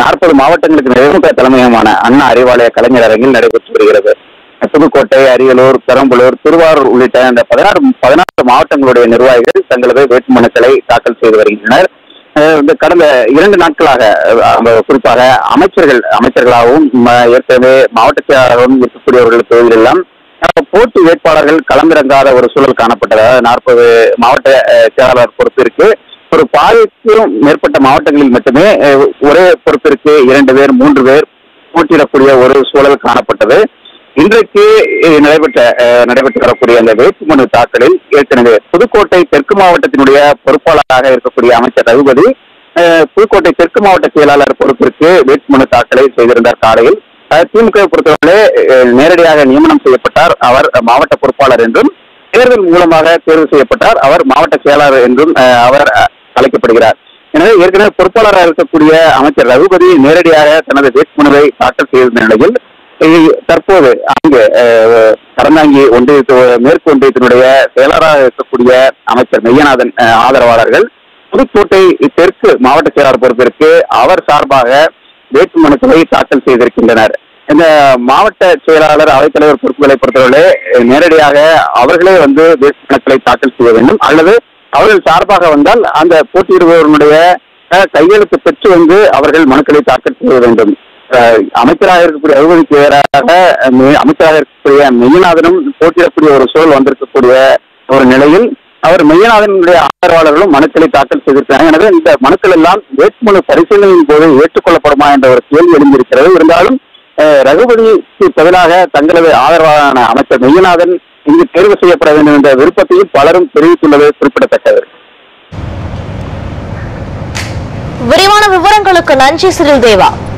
நாற்பது மாவட்டங்களுக்கு நிறைவேற்ற தலைமையகமான அண்ணா அறிவாலய கலைஞர் அரங்கில் நடைபெற்று வருகிறது புதுக்கோட்டை அரியலூர் பெரம்பலூர் திருவாரூர் உள்ளிட்ட இந்த பதினாறு பதினாறு மாவட்டங்களுடைய நிர்வாகிகள் தங்களது வேட்புமனுக்களை தாக்கல் செய்து வருகின்றனர் அஹ் இந்த கடந்த இரண்டு நாட்களாக அஹ் குறிப்பாக அமைச்சர்கள் அமைச்சர்களாகவும் ம- ஏற்கனவே மாவட்ட செயலாளரும் இருக்கக்கூடியவர்கள் தொகுதிகளெல்லாம் அஹ் போட்டி வேட்பாளர்கள் களமிறங்காத ஒரு சூழல் காணப்பட்டது அதாவது நாற்பது மாவட்ட அஹ், செயலாளர் பொறுப்பிற்கு ஒரு பாதிக்கும் மேற்பட்ட மாவட்டங்களில் மட்டுமே அஹ், ஒரே பொறுப்பிற்கு இரண்டு பேர் மூன்று பேர் போட்டியிடக்கூடிய ஒரு சூழல் காணப்பட்டது இன்றைக்கு அஹ், நடைபெற்ற அஹ், நடைபெற்று வரக்கூடிய அந்த வேட்புமனு தாக்கலில் ஏற்கனவே புதுக்கோட்டை தெற்கு மாவட்டத்தினுடைய பொறுப்பாளராக இருக்கக்கூடிய அமைச்சர் ரகுபதி அஹ், புதுக்கோட்டை தெற்கு மாவட்ட செயலாளர் பொறுப்பிற்கு வேட்புமனு தாக்கலை செய்திருந்தார் காலையில் அஹ், திமுக பொறுத்தவரை அஹ், நேரடியாக நியமனம் செய்யப்பட்டார் அவர் மாவட்ட பொறுப்பாளர் என்றும் தேர்தல் மூலமாக தேர்வு செய்யப்பட்டார் அவர் மாவட்ட செயலாளர் என்றும் அஹ், அவர் அஹ், அழைக்கப்படுகிறார் எனவே ஏற்கனவே பொறுப்பாளராக இருக்கக்கூடிய அமைச்சர் ரகுபதி நேரடியாக தனது வேட்புமனுவை தாக்கல் செய்திருந்த நிலையில் இ- தற்போது அங்கு அஹ், கரந்தாங்கி ஒன்றியத்து மேற்கு ஒன்றியத்தினுடைய செயலராக இருக்கக்கூடிய அமைச்சர் மெய்யநாதன் அஹ், ஆதரவாளர்கள் புதுக்கோட்டை தெற்கு மாவட்ட செயலாளர் பொறுப்பிற்கு அவர் சார்பாக வேட்புமனுக்களை தாக்கல் செய்திருக்கின்றனர் இந்த மாவட்ட செயலாளர் அவைத்தலைவர் பொறுப்புகளை பொறுத்தவரை அஹ், நேரடியாக அவர்களே வந்து வேட்புமனுக்களை தாக்கல் செய்ய வேண்டும் அல்லது அவர்கள் சார்பாக வந்தால் அந்த போட்டியிடுபவர்களுடைய அஹ், கையெழுத்து பெற்று வந்து அவர்கள் மனுக்களை தாக்கல் செய்ய வேண்டும் அஹ், அமைச்சராக இருக்கக்கூடிய அறுபதுக்கு வேறாக அஹ், மெ- அமைச்சராக இருக்கக்கூடிய மெய்யநாதனும் போட்டியிடக்கூடிய ஒரு சூழல் வந்திருக்கக்கூடிய ஒரு நிலையில் அவர் மெய்யநாதனுடைய ஆதரவாளர்களும் மனுக்களை தாக்கல் செய்திருக்கிறாங்க எனவே இந்த மனுக்கள் எல்லாம் வேட்புமனு பரிசீலனையின் போது ஏற்றுக்கொள்ளப்படுமா என்ற ஒரு கேள்வி எழுந்திருக்கிறது இருந்தாலும் அஹ், ரகுபதிக்கு பதிலாக தங்களது ஆதரவாளரான அமைச்சர் மெய்யநாதன் இங்கு தேர்வு செய்யப்பட வேண்டும் என்ற விருப்பத்தையும் பலரும் தெரிவித்துள்ளது குறிப்பிடத்தக்கது விரிவான விவரங்களுக்கு நன்றி சிறில் தேவா